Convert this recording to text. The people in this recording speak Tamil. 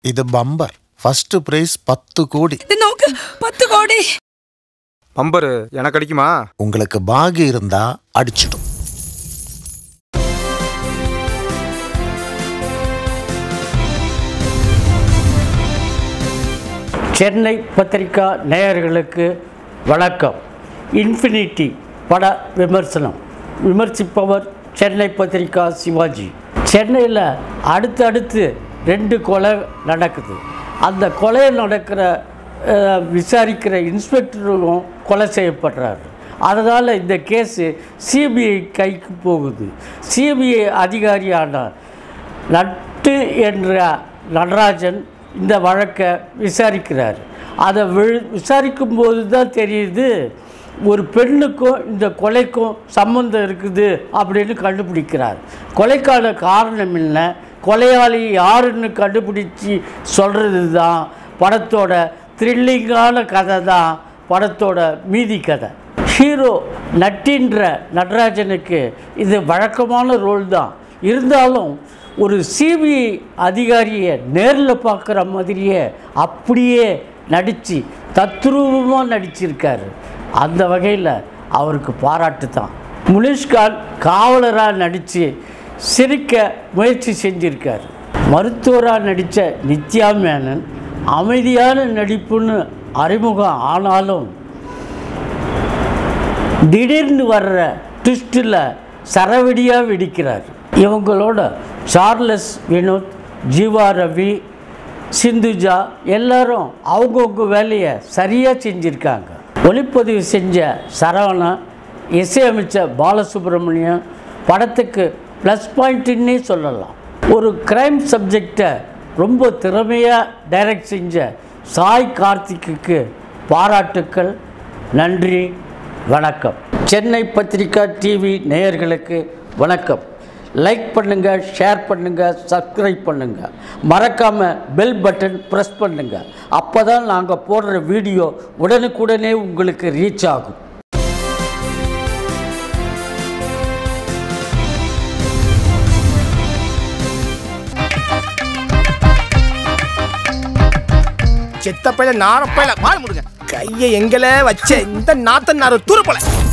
ഇത് ബമ്പർ ഫസ്റ്റ് പ്രൈസ് പത്ത് கோடி இது நோக்கு பத்து கோடி பம்பரு எனக்கு அடிக்குமா உங்களுக்கு பாகி இருந்தா அடிச்சிடும் சென்னை பத்திரிகா நேயர்களுக்கு வணக்கம் இன்ஃபினிட்டி பட விமர்சனம் விமர்சிப்பவர் சென்னை பத்திரிகா சிவாஜி சென்னையில் அடுத்தடுத்து ரெண்டு கொலை நடக்குது அந்த கொலை நடக்கிற அஹ், விசாரிக்கிற இன்ஸ்பெக்டரும் கொலை செய்யப்படுறாரு அதனால் இந்த கேஸு சிபிஐ கைக்கு போகுது சிபிஐ அதிகாரியான நட்டு என்ற நடராஜன் இந்த வழக்கை விசாரிக்கிறார் அதை வி விசாரிக்கும் போது தான் தெரியுது ஒரு பெண்ணுக்கும் இந்த கொலைக்கும் சம்மந்தம் இருக்குது அப்படின்னு கண்டுபிடிக்கிறார் கொலைக்கான காரணம் என்ன கொலையாளி யாருன்னு கண்டுபிடிச்சி சொல்கிறது தான் படத்தோட த்ரில்லிங்கான கதை தான் படத்தோட மீதி கதை ஹீரோ நட்டின்ற நடராஜனுக்கு இது வழக்கமான ரோல் தான் இருந்தாலும் ஒரு சிபிஐ அதிகாரியை நேரில் பார்க்குற மாதிரியே அப்படியே நடித்து தத்ரூபமாக நடிச்சிருக்காரு அந்த வகையில் அவருக்கு பாராட்டு தான் முனிஷ்கான் காவலராக நடித்து சிரிக்க முயற்சி செஞ்சிருக்காரு மருத்துவராக நடித்த நித்யா மேனன் அமைதியான நடிப்புன்னு அறிமுகம் ஆனாலும் திடீர்னு வர்ற ட்விஸ்ட்டில் சரவெடியாக வெடிக்கிறார் இவங்களோட சார்லஸ் வினோத் ஜீவா ரவி சிந்துஜா எல்லாரும் அவங்கவுங்க வேலையை சரியாக செஞ்சுருக்காங்க ஒளிப்பதிவு செஞ்ச சரவணா இசையமைச்ச பாலசுப்ரமணியம் படத்துக்கு ப்ளஸ் பாயிண்ட்டுன்னே சொல்லலாம் ஒரு கிரைம் சப்ஜெக்டை ரொம்ப திறமையாக டைரக்ட் செஞ்ச சாய் கார்த்திக்குக்கு பாராட்டுக்கள் நன்றி வணக்கம் சென்னை பத்திரிகா டிவி நேயர்களுக்கு வணக்கம் லைக் பண்ணுங்கள் ஷேர் பண்ணுங்கள் சப்ஸ்கிரைப் பண்ணுங்கள் மறக்காமல் பெல் பட்டன் ப்ரெஸ் பண்ணுங்கள் அப்போ தான் நாங்கள் போடுற வீடியோ உடனுக்குடனே உங்களுக்கு ரீச் ஆகும் செத்த பையில நார பையில வாய் முடுங்க கையை எங்கல வச்ச இந்த நாத்த நார தூர போல